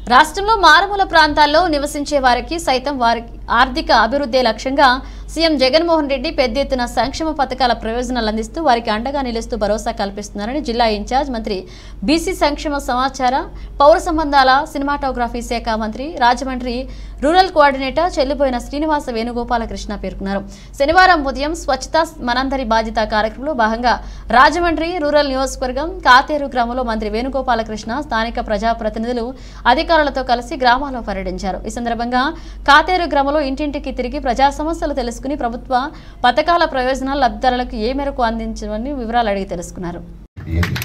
రాష్ట్రంలో మారుమూల ప్రాంతాల్లో నివసించే వారికి సైతం వారికి ఆర్థిక అభివృద్ధి లక్ష్యంగా సీఎం జగన్మోహన్ రెడ్డి పెద్ద ఎత్తున సంక్షేమ పథకాల ప్రయోజనాలు అందిస్తూ వారికి అండగా నిలుస్తూ భరోసా కల్పిస్తున్నారని జిల్లా ఇన్ఛార్జ్ మంత్రి బీసీ సంక్షేమ సమాచార పౌర సంబంధాల సినిమాటోగ్రఫీ శాఖ మంత్రి రాజమండ్రి రూరల్ కోఆర్డినేటర్ చెల్లిపోయిన శ్రీనివాస వేణుగోపాలకృష్ణ పేర్కొన్నారు శనివారం ఉదయం స్వచ్ఛత మనందరి బాధ్యత కార్యక్రమంలో భాగంగా రాజమండ్రి రూరల్ నియోజకవర్గం కాతేరు గ్రామంలో మంత్రి వేణుగోపాలకృష్ణ స్థానిక ప్రజాప్రతినిధులు అధికారులతో కలిసి గ్రామాల్లో పర్యటించారు ఈ సందర్భంగా కాతేరు గ్రామంలో ఇంటింటికి తిరిగి ప్రజా సమస్యలు తెలుసుకుని ప్రభుత్వ పథకాల ప్రయోజనాలు లబ్ధిదారులకు ఏ మేరకు అందించమని వివరాలు అడిగి తెలుసుకున్నారు ఏది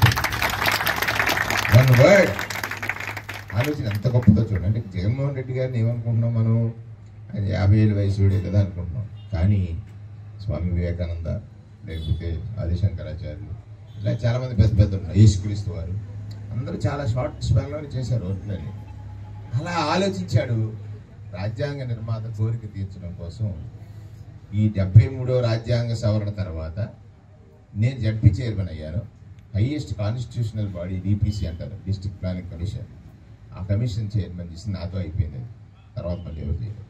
వన్ వర్డ్ ఆలోచన ఎంత గొప్పదో చూడండి జగన్మోహన్ రెడ్డి గారిని ఏమనుకుంటున్నాం మనం ఆయన యాభై ఏళ్ళ వయసుడే కదా అనుకుంటున్నాం కానీ స్వామి వివేకానంద లేకపోతే ఆదిశంకరాచార్యులు ఇలా చాలామంది పెద్ద పెద్ద ఉన్నారు యేసుక్రీస్తు వారు అందరూ చాలా షార్ట్ స్పాన్లోనే చేశారు ఓట్లని అలా ఆలోచించాడు రాజ్యాంగ నిర్మాత కోరిక తీర్చడం కోసం ఈ డెబ్బై మూడో రాజ్యాంగ సవరణ తర్వాత నేను జడ్పీ చైర్మన్ అయ్యాను హైయెస్ట్ కాన్స్టిట్యూషనల్ బాడీ డిపిసి అంటారు డిస్ట్రిక్ట్ ప్లానింగ్ కమిషన్ ఆ కమిషన్ చైర్మన్ చేసి నాతో అయిపోయింది అది. తర్వాత మళ్ళీ ఎవరు చేయలేదు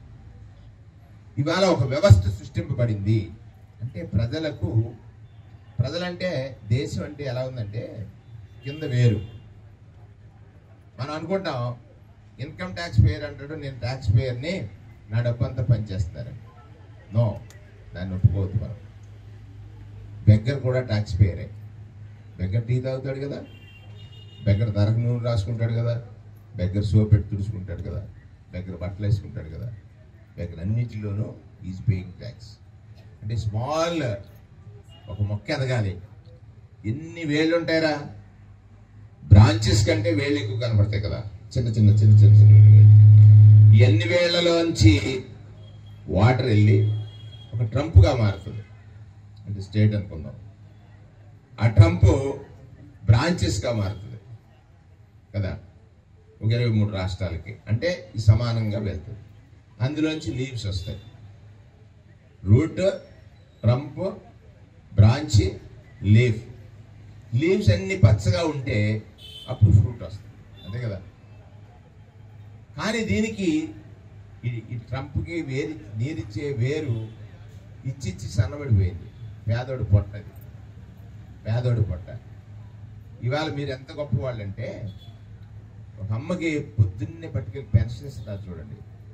ఇవాళ ఒక వ్యవస్థ సృష్టింపబడింది అంటే ప్రజలకు ప్రజలంటే దేశం అంటే ఎలా ఉందంటే కింద వేరు మనం అనుకుంటాం ఇన్కమ్ ట్యాక్స్ పేయర్ అంటాడు నేను ట్యాక్స్ పేయర్ని నా డబ్బు అంతా పనిచేస్తారని నో దాన్ని ఒప్పుకోవద్దు మనం బెగ్గర్ కూడా ట్యాక్స్ పేయరే బెగ్గర్ టీ తాగుతాడు కదా బెగ్గర్ ధరకు నూనె రాసుకుంటాడు కదా బెగ్గర్ సోప్ పెట్టి తుడుచుకుంటాడు కదా బెగ్గర్ బట్టలు వేసుకుంటాడు కదా బెగ్గర్ అన్నిటిలోనూ ఈజ్ పేయింగ్ ట్యాక్స్ అంటే స్మాల్ ఒక మొక్క ఎదగాలి ఎన్ని వేళ్ళు ఉంటాయరా బ్రాంచెస్ కంటే వేళ్ళు ఎక్కువ కనపడతాయి కదా చిన్న చిన్న చిన్న చిన్న చిన్న వేళ్ళు ఈ అన్ని వేళ్లలోంచి వాటర్ వెళ్ళి ఒక ట్రంప్గా మారుతుంది అంటే స్టేట్ అనుకుందాం ఆ ట్రంప్ బ్రాంచెస్గా మారుతుంది కదా ఒక ఇరవై మూడు రాష్ట్రాలకి అంటే ఈ సమానంగా వెళ్తుంది అందులోంచి లీవ్స్ వస్తాయి root trunk branch leaf leaves అన్ని పచ్చగా ఉంటే అప్పుడు ఫ్రూట్ వస్తుంది అంతే కదా కానీ దీనికి ఈ- ఈ ట్రంప్కి వేరి నీరిచ్చే వేరు ఇచ్చిచ్చి సన్నబడిపోయింది పేదోడు పొట్టది పేదోడు పొట్ట ఇవాళ మీరు ఎంత గొప్పవాళ్ళు అంటే ఒక అమ్మకి పొద్దున్నే పట్టుకెళ్ళి పెన్షన్ ఇస్తున్నారు చూడండి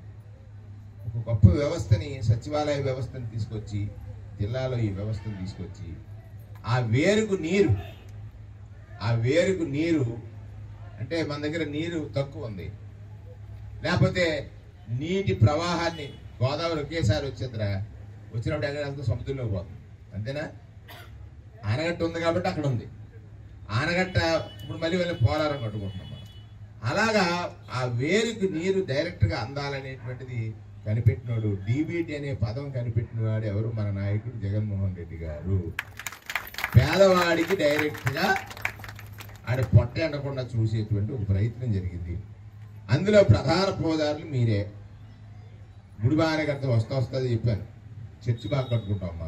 ఒక గొప్ప వ్యవస్థని సచివాలయ వ్యవస్థని తీసుకొచ్చి జిల్లాలో ఈ వ్యవస్థను తీసుకొచ్చి ఆ వేరుకు నీరు ఆ వేరుకు నీరు అంటే మన దగ్గర నీరు తక్కువ ఉంది లేకపోతే నీటి ప్రవాహాన్ని గోదావరి ఒకేసారి వచ్చేదిరా వచ్చినప్పుడు ఎక్కడ వెళ్తే సముద్రంలోకి పోతుంది అంతేనా ఆనగట్ట ఉంది కాబట్టి అక్కడ ఉంది ఆనగట్ట ఇప్పుడు మళ్ళీ వెళ్ళి పోలారం కట్టుకుంటున్నాం మనం అలాగా ఆ వేరుకు నీరు డైరెక్ట్గా అందాలనేటువంటిది కనిపెట్టినోడు డీబీటీ అనే పదం కనిపెట్టినవాడు ఎవరు మన నాయకుడు జగన్మోహన్ రెడ్డి గారు పేదవాడికి డైరెక్ట్గా ఆడ పొట్ట ఎండకుండా చూసేటువంటి ఒక ప్రయత్నం జరిగింది అందులో ప్రధాన పోదారులు మీరే గుడి బాగానే కడితే వస్తా వస్తుంది చెప్పాను చర్చి బాగా కట్టుకుంటాం అమ్మా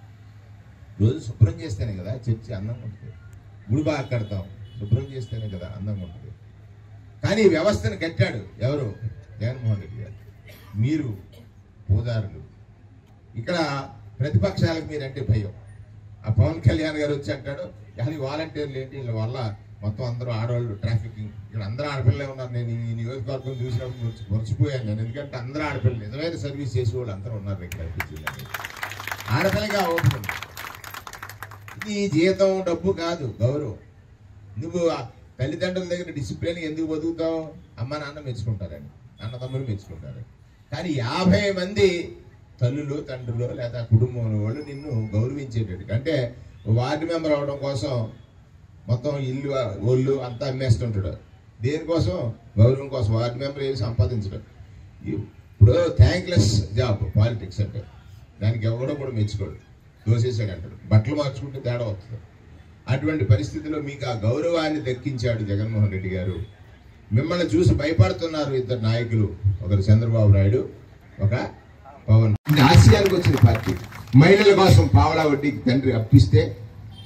రోజు శుభ్రం చేస్తేనే కదా చర్చి అందంగా ఉంటుంది గుడి బాగా కడతాం శుభ్రం చేస్తేనే కదా అందంగా ఉంటుంది కానీ ఈ వ్యవస్థను కట్టాడు ఎవరు జగన్మోహన్ రెడ్డి గారు మీరు పూజారులు ఇక్కడ ప్రతిపక్షాలకు మీరంటే భయం ఆ పవన్ కళ్యాణ్ గారు వచ్చి అంటాడు కానీ వాలంటీర్లు ఏంటి వీళ్ళ వల్ల మొత్తం అందరూ ఆడవాళ్ళు ట్రాఫికింగ్ ఇక్కడ అందరూ ఆడపిల్లలే ఉన్నారు నేను ఈ నియోజకవర్గం చూసినప్పుడు మురిచి- మురిచిపోయాను నేను ఎందుకంటే అందరూ ఆడపిల్లలు నిజమైన సర్వీస్ చేసే వాళ్ళు అందరూ ఉన్నారు ఇక్కడ అనిపించింది ఆడపిల్లగా ఓపెన్ ఉంది. ఇది జీతం డబ్బు కాదు గౌరవం నువ్వు ఆ తల్లిదండ్రుల దగ్గర డిసిప్లిన్ ఎందుకు బతుకుతావు అమ్మ నాన్న మెచ్చుకుంటారని అన్నదమ్ములు మెచ్చుకుంటారు కానీ యాభై మంది తల్లులు తండ్రులు లేదా కుటుంబం వాళ్ళు నిన్ను గౌరవించేటట్టు అంటే వార్డు మెంబర్ అవడం కోసం మొత్తం ఇల్లు ఒళ్ళు అంతా అమ్మేస్తుంటాడు దేనికోసం గౌరవం కోసం వార్డు మెంబర్ ఏమి సంపాదించడం ఇప్పుడు థ్యాంక్లెస్ జాబ్ పాలిటిక్స్ అంటే దానికి ఎవడో కూడా మెచ్చుకోడు దోసేసాడు అంటాడు బట్టలు మార్చుకుంటే తేడా వస్తుంది అటువంటి పరిస్థితిలో మీకు ఆ గౌరవాన్ని దక్కించాడు జగన్మోహన్ రెడ్డి గారు మిమ్మల్ని చూసి భయపడుతున్నారు ఇద్దరు నాయకులు ఒకరు చంద్రబాబు నాయుడు ఒక పవన్ ఇది ఆసియానికి వచ్చిన పార్టీ మహిళల కోసం పావలా వడ్డీకి తండ్రి అప్పిస్తే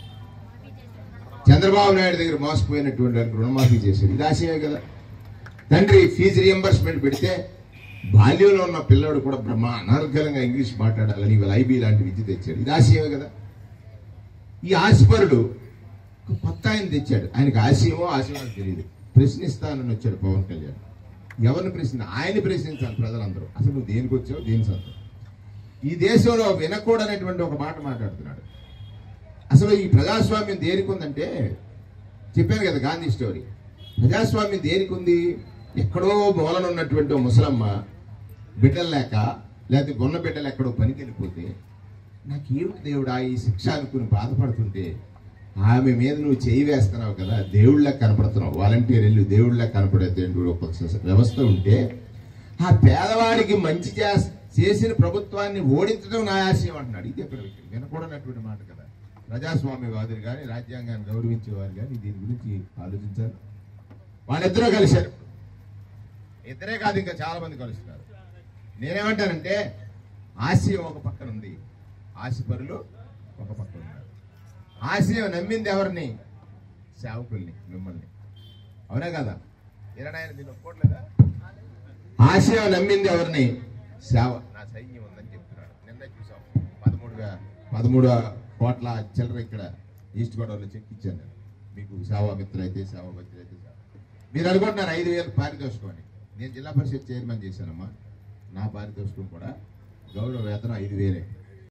చంద్రబాబు నాయుడు దగ్గర మోసపోయినటువంటి వాళ్ళకి రుణమాఫీ చేశారు ఇది ఆశయమే కదా తండ్రి ఫీజు రియంబర్స్మెంట్ పెడితే బాల్యంలో ఉన్న పిల్లడు కూడా బ్రహ్మ అనర్గలంగా ఇంగ్లీష్ మాట్లాడాలని ఇవాళ ఐబీ లాంటి విద్య తెచ్చాడు ఇది ఆశయమే కదా ఈ ఆశపరుడు ఒక కొత్త ఆయన తెచ్చాడు ఆయనకి ఆశయమో ఆశయమో తెలియదు ప్రశ్నిస్తానని వచ్చాడు పవన్ కళ్యాణ్ ఎవరిని ప్రశ్న ఆయన ప్రశ్నించాలి ప్రజలందరూ అసలు నువ్వు దేనికి వచ్చావు దేని సొంతం ఈ దేశంలో వినకూడనటువంటి ఒక మాట మాట్లాడుతున్నాడు అసలు ఈ ప్రజాస్వామ్యం దేనికి ఉందంటే చెప్పాను కదా గాంధీ స్టోరీ ప్రజాస్వామ్యం దేనికి ఉంది ఎక్కడో మూలన ఉన్నటువంటి ఓ ముసలమ్మ బిడ్డలు లేక లేకపోతే గున్న బిడ్డలు ఎక్కడో పనికి వెళ్ళిపోతే నాకేమిటి దేవుడా ఈ శిక్ష అనుకుని బాధపడుతుంటే ఆమె మీద నువ్వు చేయి వేస్తున్నావు కదా దేవుళ్ళ కనపడుతున్నావు వాలంటీర్ వెళ్ళి దేవుళ్ళ కనపడేటువంటి ఒక వ్యవస్థ ఉంటే ఆ పేదవాడికి మంచి చేస్- చేసిన ప్రభుత్వాన్ని ఓడించడం నా ఆశయం అంటున్నాడు ఇది ఎక్కడ వ్యక్తి వినకూడనటువంటి మాట కదా ప్రజాస్వామ్యవాదులు కానీ రాజ్యాంగాన్ని గౌరవించేవారు కానీ దీని గురించి ఆలోచించారు వాళ్ళిద్దరూ కలిశారు ఇద్దరే కాదు ఇంకా చాలా మంది కలుస్తున్నారు నేనేమంటానంటే ఆశయం ఒక పక్కన ఉంది ఆశపరులు ఒక పక్కన ఉన్నారు ఆశయం నమ్మింది ఎవరిని సేవకుల్ని మిమ్మల్ని అవునా కదా ఇరవై దీన్ని ఒప్పుకోవట్లేదా ఆశయం నమ్మింది ఎవరిని సేవ నా సైన్యం ఉందని చెప్తున్నాడు నిన్న చూసాం పదమూడు వే- పదమూడు కోట్ల చిల్లర ఇక్కడ ఈస్ట్ గోదావరిలో చెక్ ఇచ్చాను నేను మీకు సేవా మిత్ర అయితే సేవా మిత్ర అయితే సేవ మీరు అనుకుంటున్నారు ఐదు వేలు పారితోషికం అని నేను జిల్లా పరిషత్ చైర్మన్ చేశానమ్మా నా పారితోషికం కూడా గౌరవ వేతనం ఐదు వేలే